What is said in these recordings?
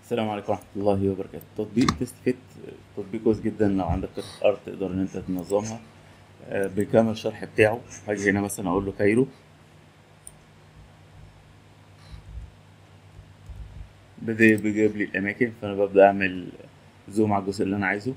السلام عليكم ورحمة الله وبركاته تطبيق تيست فيت تطبيق كويس جدا لو عندك قطعة أرض تقدر إن أنت تنظمها آه، بكامل الشرح بتاعه هاجي هنا مثلا أقول له كايرو بدأ بيجيب لي الأماكن فأنا ببدأ أعمل زوم على الجزء اللي أنا عايزه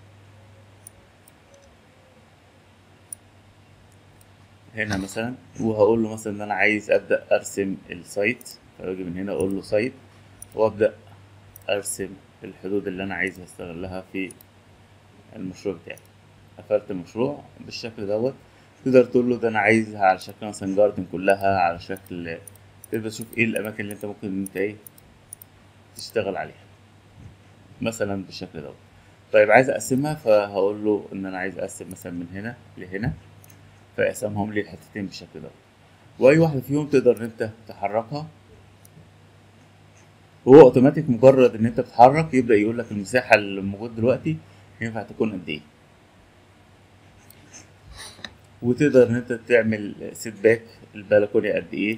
هنا مثلا وهقول له مثلا إن أنا عايز أبدأ أرسم السايت فباجي من هنا أقول له سايت وأبدأ ارسم الحدود اللي انا عايز استغلها في المشروع بتاعي قفلت المشروع بالشكل دوت تقدر تقول له ده انا عايزها على شكل مثلا جاردن كلها على شكل تقدر تشوف ايه الاماكن اللي انت ممكن انت ايه تشتغل عليها مثلا بالشكل دوت طيب عايز اقسمها فهقول له ان انا عايز اقسم مثلا من هنا لهنا فيقسمهم لي الحتتين بالشكل دوت واي واحده فيهم تقدر ان انت تحركها هو اوتوماتيك مجرد ان انت بتتحرك يبدا يقول لك المساحه اللي موجود دلوقتي ينفع تكون قد ايه وتقدر ان انت تعمل سيت باك البلكونه قد ايه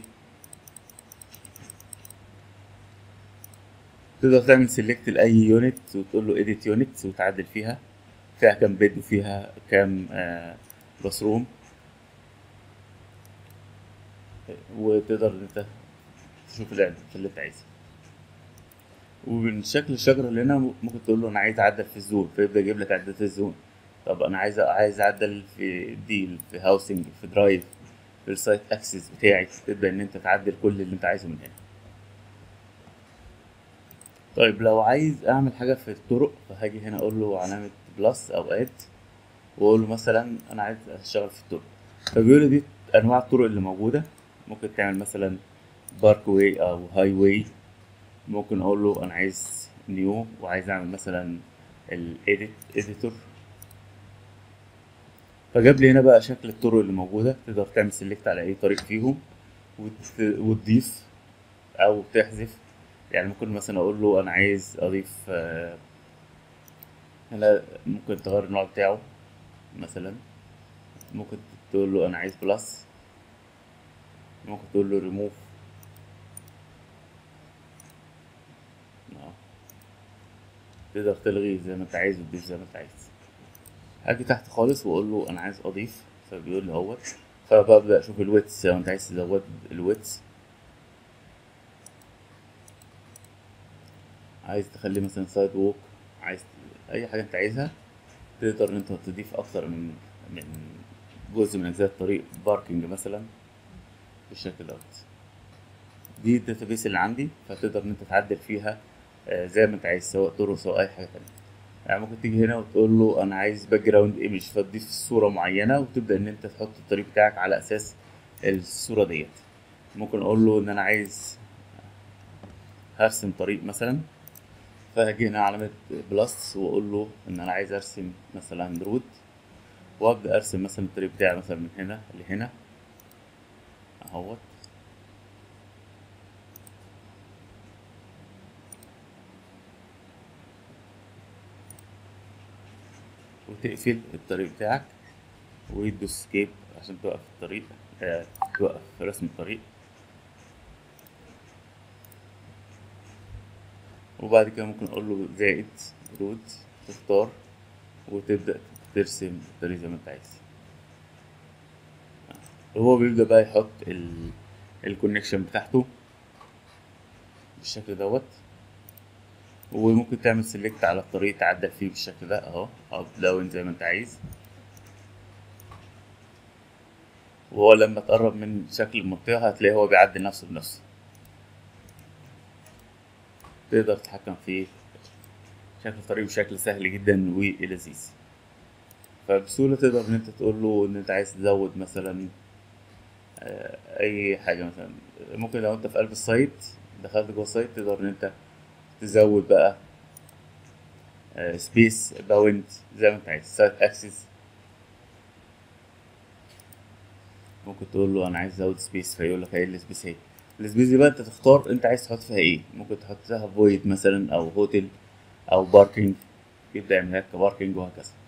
تقدر تعمل سيلكت لاي يونت وتقول له اديت يونت وتعدل فيها فيها كام بيد وفيها كام آه بثروم وتقدر ان انت تشوف الاعداد اللي انت عايزها ومن شكل الشجره اللي هنا ممكن تقول له انا عايز اعدل في الزون فيبدا يجيب لك اعدادات الزون طب انا عايز عايز اعدل في ديل في هاوسنج في درايف في السايت اكسس بتاعي تبدا ان انت تعدل كل اللي انت عايزه من هنا طيب لو عايز اعمل حاجه في الطرق فهاجي هنا اقول له علامه بلس او اد واقول له مثلا انا عايز اشتغل في الطرق فبيقول لي دي انواع الطرق اللي موجوده ممكن تعمل مثلا بارك واي او هاي واي ممكن اقول له انا عايز نيو وعايز اعمل مثلا الايديت اديتور فجاب لي هنا بقى شكل الطرق اللي موجوده تقدر تعمل سيلكت على اي طريق فيهم وت... وتضيف او تحذف يعني ممكن مثلا اقول له انا عايز اضيف آه، هنا ممكن تغير النوع بتاعه مثلا ممكن تقول له انا عايز بلس ممكن تقول له ريموف تقدر تلغي زي ما انت عايز وتضيف زي ما انت عايز هاجي تحت خالص واقول له انا عايز اضيف فبيقول لي اهوت فببدا اشوف الويتس لو انت عايز تزود الويتس عايز تخليه مثلا سايد ووك عايز اي حاجه انت عايزها تقدر ان انت تضيف اكتر من من جزء من اجزاء الطريق باركنج مثلا بالشكل دوت دي الداتابيس اللي عندي فتقدر ان انت تعدل فيها آه، زي ما انت عايز سواء طرق سواء اي حاجه تانية يعني ممكن تيجي هنا وتقول له انا عايز باك جراوند ايمج فتضيف صوره معينه وتبدا ان انت تحط الطريق بتاعك على اساس الصوره ديت ممكن اقول له ان انا عايز هرسم طريق مثلا فهاجي هنا علامة بلس واقول له ان انا عايز ارسم مثلا رود وابدا ارسم مثلا الطريق بتاعي مثلا من هنا لهنا اهوت وتقفل الطريق بتاعك وتدوس سكيب عشان توقف الطريق آه، توقف رسم الطريق وبعد كده ممكن اقول له زائد رود تختار وتبدأ ترسم الطريق زي ما انت عايز هو بيبدأ بقى يحط ال الكونكشن بتاعته بالشكل دوت وممكن تعمل سيلكت على الطريق تعدل فيه بالشكل ده اهو اب داون زي ما انت عايز وهو لما تقرب من شكل المنطقة هتلاقيه هو بيعدل نفسه بنفسه تقدر تتحكم في شكل الطريق بشكل سهل جدا ولذيذ فبسهولة تقدر ان انت تقول له ان انت عايز تزود مثلا آه، اي حاجة مثلا ممكن لو انت في قلب السايت دخلت جوه السايت تقدر ان انت تزود بقى سبيس باوند زي ما انت عايز سايت اكسس ممكن تقول له انا عايز ازود سبيس فيقول لك ايه السبيس اهي السبيس دي بقى انت تختار انت عايز تحط فيها ايه ممكن تحط فيها فويد مثلا او هوتل او باركينج يبدا يعمل لك باركينج وهكذا